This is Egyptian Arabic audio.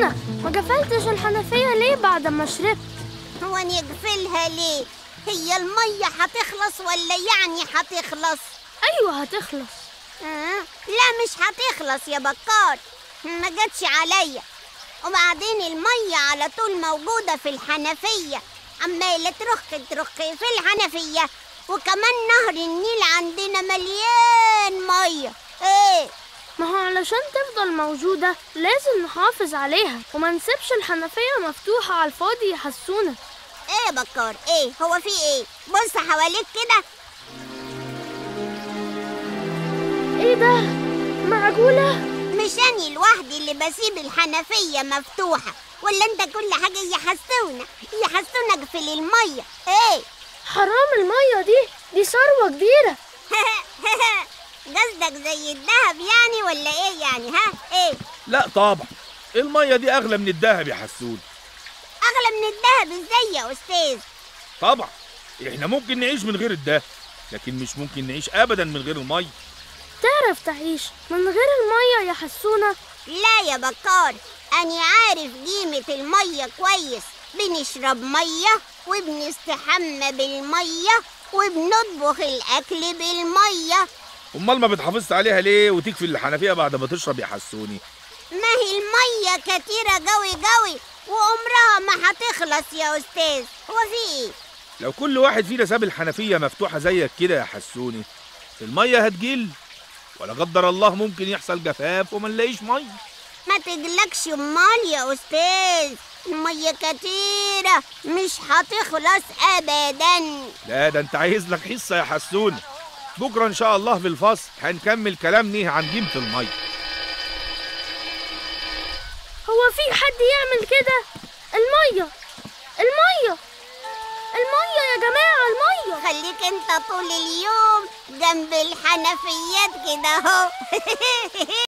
حسونة ما قفلتش الحنفية ليه بعد ما شربت هو نقفلها ليه هي المية هتخلص ولا يعني هتخلص أيوة هتخلص آه. لا مش هتخلص يا بكار ما جاتش عليا وبعدين المية على طول موجودة في الحنفية عمالة ترخ ترخ في الحنفية وكمان نهر النيل عندنا مليان مية ايه ما هو علشان تفضل موجودة لازم نحافظ عليها وما نسيبش الحنفية مفتوحة على الفاضي يا حسونة ايه يا بكار ايه هو في ايه بص حواليك كده ايه ده معقولة مش أنا لوحدي اللي بسيب الحنفية مفتوحة ولا انت كل حاجة يحسونا يحسونا اقفل المية ايه حرام المية دي دي ثروة كبيرة قصدك زي الذهب يعني ولا ايه يعني ها ايه لا طبعا المية دي أغلى من الذهب يا حسون اغلى من الذهب ازاي يا استاذ طبعا احنا ممكن نعيش من غير الذهب لكن مش ممكن نعيش أبدا من غير المية تعرف تعيش من غير المية يا حسونة لا يا بكار أنا عارف قيمة المية كويس بنشرب مية وبنستحمى بالمية وبنطبخ الأكل بالمية أمال ما بتحافظش عليها ليه وتكفي الحنفية بعد ما تشرب يا حسوني ما هي المية كتيرة قوي قوي وعمرها ما هتخلص يا أستاذ هو في إيه؟ لو كل واحد فينا ساب الحنفية مفتوحة زيك كده يا حسوني المية هتجل ولا قدر الله ممكن يحصل جفاف وما نلاقيش مية ما تقلقش أمال يا أستاذ المية كتيرة مش هتخلص أبدا لا ده انت عايز لك حصة يا حسوني بكرة إن شاء الله في الفصل هنكمل كلامنا عن قيمة المية هو في حد يعمل كده المية المية المية يا جماعة المية خليك انت طول اليوم جنب الحنفيات كده اهو